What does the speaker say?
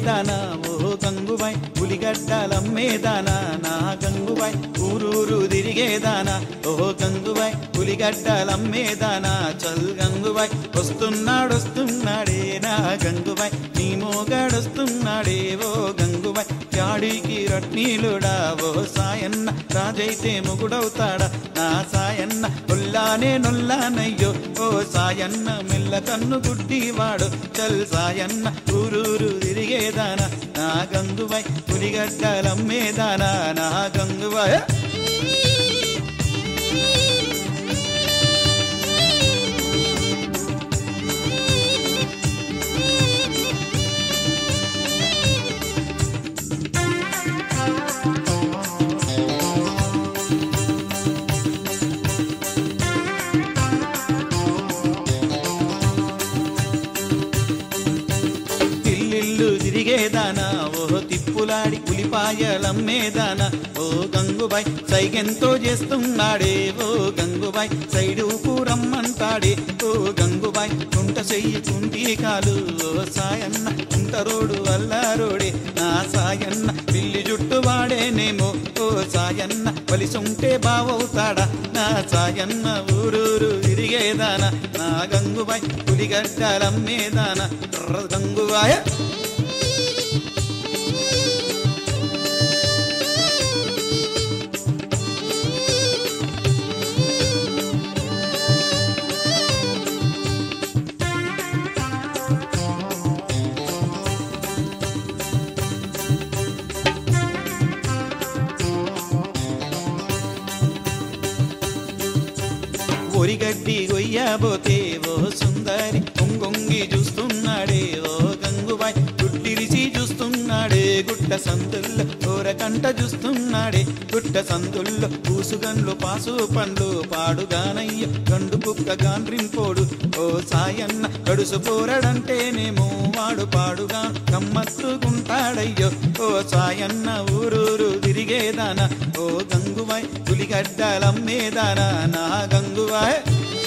తిరిగేదానా ఓ గంగుబాయ్ పులిగడ్డలమ్మేదానా నా గంగుబాయ్ ఊరూరు తిరిగేదానా ఓ గంగుబాయ్ పులిగడ్డలమ్మేదానా చల్ గంగుబాయ్ వస్తున్నాడు వస్తున్నాడే నా గంగుబాయ్ నీ మోగాడొస్తున్నాడే ఓ గంగుబాయ్ యాడికి రట్నీలుడా ఓ సాయన్న రాజైతే మొగుడవుతాడా నా సాయన్న నొల్లానే నొల్లానయ్యో ఓ సాయన్న మెల్ల కన్ను గుడ్డివాడు చల్ సాయన్న ఊరూరు తిరిగేదానా నా గంగుబాయ్ పులిగడ్డలమ్మేదానా నా గంగుబాయ్ ఇల్లిల్లు తిరిగేదానా ఓ తిప్పులాడి ఉలిపాయలమ్మేదానా ఓ గంగుబాయ్ సైగెంతో చేస్తున్నాడే ఓ గంగుబాయ్ సైడు కూరమ్మంటాడే ఓ గంగుబాయ్ కుంట చెయ్యి కుంటి కాలు ఓ సాయన్న కుంటరోడు అల్లారోడే నా సాయన్న పిల్లి జుట్టు వాడేనేమో ఓ సాయన్న పలిసుంటే బావవుతాడా నా సాయన్న ఊరూరు తిరిగేదానా నా గంగుబాయ్ పులిగడ్డలమ్మేదానా ట్ర గంగుబాయ్ ఒరిగడ్డి గొయ్యబోతే ఓ సుందరి పొంగొంగి చూస్తున్నాడే ఓ గంగుబాయ్ గుడ్డిరిచి చూస్తున్నాడే గుట్ట సందుల్లో కోరకంట చూస్తున్నాడే గుట్ట సందుల్లో పూసుగన్లు పాసు పండ్లు పాడుగానయ్య గండు కుక్క గాండ్రింపోడు ఓ సాయన్న గడుసు పోరడంటేనేమో వాడు పాడుగా గమ్మత్తుకుంటాడయ్యో ఓ సాయన్న ఊరూరు తిరిగేదానా ఓ గంగుబాయ్ పులిగడ్డలమ్మేదానా నా గంగుబాయ్